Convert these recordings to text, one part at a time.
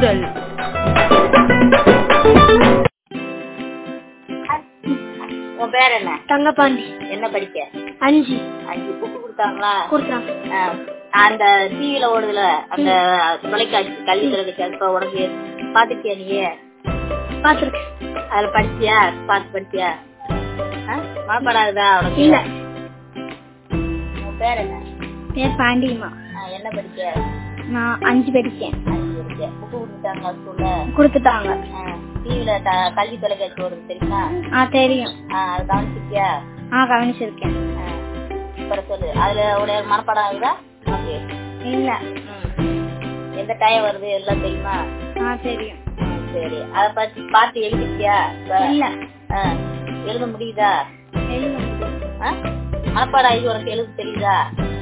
சூழல் உன் பேர் என்ன தங்கப்பாண்டி என்ன படிக்க அஞ்சு அஞ்சு புக்கு கொடுத்தாங்களா கொடுத்தான் ஆ, அந்த டிவில ஓடுதுல அந்த தொலைக்காட்சி கல்வி தொலைக்காட்சி அப்ப உனக்கு பாத்துட்டியா நீ பாத்துருக்கேன் அதுல படிச்சியா பாத்து படிச்சியா ஆ? மனப்பாடாகுதா உனக்கு இல்ல உன் பேர் என்ன பேர் பாண்டியம்மா ஆ, என்ன படிக்க நான் அஞ்சு படிக்கேன் அஞ்சு படிக்க புக்கு கொடுத்தாங்களா ஸ்கூல்ல கொடுத்துட்டாங்க டிவில கல்வி தொலைக்காட்சி ஓடுது தெரியுமா ஆ தெரியும் ஆ, அது கவனிச்சிருக்கியா ஆ கவனிச்சிருக்கேன் ஆ. அப்புறம் சொல்லு அதுல உடைய மனப்பாடம் ஆகுதா ஓகே இல்ல எந்த டைம் வருது எல்லாம் தெரியுமா ஆ தெரியும் ம், சரி அத பத்தி பார்த்து எழுதிருக்கியா இப்ப? இல்ல ஆ, எழுத முடியுதா எழுத ஆ? மனப்பாடம் ஆகி உனக்கு எழுத தெரியுதா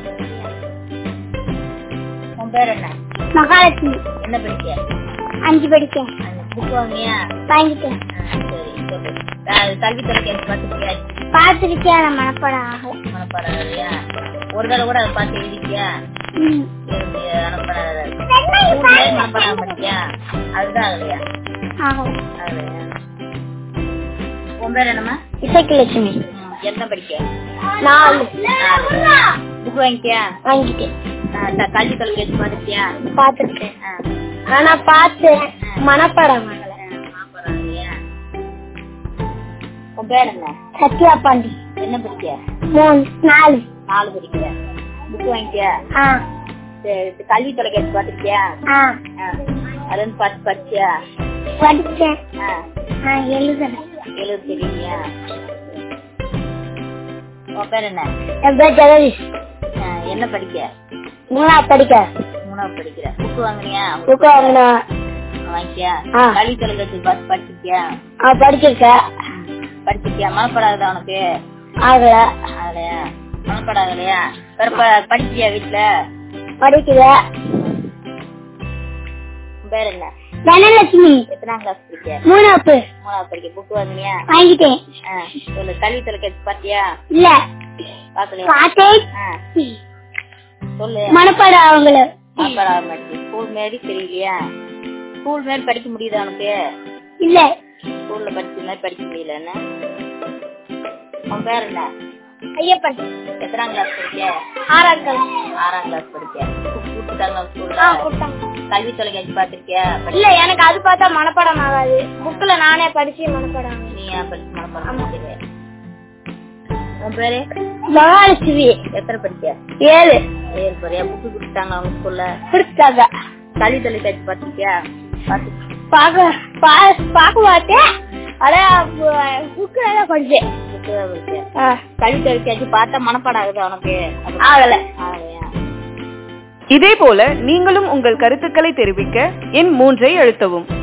உன் பேர் என்ன மகாலட்சுமி என்ன படிக்க அஞ்சு படிக்கேன் புக் வாங்கியா வாங்கிட்டேன் ஆ, சரி சொல்லு க- கல்வி தொலைக்காட்சி பார்த்துருக்கியா பாத்திருக்கேன் ஆனா மனப்பாடம் ஆகல மனப்பாடம் ஆகலையா ஒரு தடவை கூட அதை பார்த்து எழுதிக்கியா ம். எழுதி மனப்பாடம் ஆகல. மூணு டைம் மனப்பாடம் ஆக மாட்டியா அதுதான் ஆகலையா ஆகல ஆகலையா உன் பேர் என்னம்மா இசைக்கு லட்சுமி ம், என்ன படிக்க நாலு புக் வாங்கிட்டியா வாங்கிட்டேன் ஆ, த- கல்வி தொலைக்காட்சி பார்த்துட்டியா பாத்திருக்கேன் ஆ, ஆனா பாத்து மனப்பாடம் ஆகல மனப்பாடம் ஆகலையா உன் பேர் என்ன சத்யா பாண்டி என்ன படிக்க மூணு நாலு நாலு படிக்கிற புக் வாங்கிட்டியா ஆ சரி கல்வி தொலைக்காட்சி பார்த்துட்டியா ஆ ஆ, அதுல இருந்து பார்த்து படிச்சியா படிச்சேன் ஆ, ஆ எழுதல எழுத தெரியலையா உன் பேர் என்ன என் பேர் ஜெகதீஷ் ஆ, என்ன படிக்க மூணாவது படிக்க மூணாவது படிக்கிற புக் வாங்குனியா புக்கு வாங்கினேன் வாங்கிட்டியா ஆ. கல்வி தொலைக்காட்சி பார்த்து படிச்சிருக்கியா ஆ படிச்சிருக்கேன் படிச்சிருக்கியா மனப்படாதா உனக்கு ஆகல ஆகலையா மனப்படம் ஆகலையா வேற ப- படிச்சியா வீட்டுல படிக்கல உன் பேர் என்ன தனலட்சுமி எத்தனாம் கிளாஸ் படிக்க மூணாப்பு மூணாவது படிக்க புக் வாங்குனியா வாங்கிட்டேன் ஆ, சொல்லு கல்வி தொலைக்காட்சி பார்த்தியா இல்ல பாக்கலையா பார்த்தேன் ஆ, சொல்லு மனப்பாடம் அவங்கள மனப்படம் ஆக மாட்டேங்குது ஸ்கூல் மாரி தெரியலையா ஸ்கூல் மாரி படிக்க முடியுதா உனக்கு இல்ல ஸ்கூல்ல படிச்ச மாதிரி படிக்க முடியல என்ன உன் பேர் என்ன ஐயப்பன் எத்தனாம் கிளாஸ் படிக்க ஆறாம் கிளாஸ் ஆறாம் கிளாஸ் படிக்க புக் கொடுத்துட்டாங்களா ஆ ஸ்கூல்ல கொடுத்தாங்க கல்வி தொலைக்காட்சி பாத்திருக்கியா இல்ல எனக்கு அது பார்த்தா மனப்பாடம் ஆகாது புக்ல நானே படிச்சு மனப்பாடம் ஆகும் நீ ஏன் படிச்சு மனப்பாடம் பண்ணிக்கிற? உன் பேரு மகாலட்சுமி எத்தனை படிக்க ஏழு ஏழு பேரையா புக்கு கொடுத்தாங்க அவங்க ஸ்கூல்ல கொடுத்தாங்க கல்வி தொலைக்காட்சி பாத்திருக்கியா பாத்து பாக்க பா- பார்க்க மாட்டேன் ஆனா புக்கு தான் படிச்சேன் புக்கு தான் படிச்ச. ஆ, கல்வி தொலைக்காட்சி பார்த்தா மனப்பாடம் ஆகுது உனக்கு ஆகல ஆகலையா இதே போல நீங்களும் உங்கள் கருத்துக்களை தெரிவிக்க எண் மூன்றை அழுத்தவும்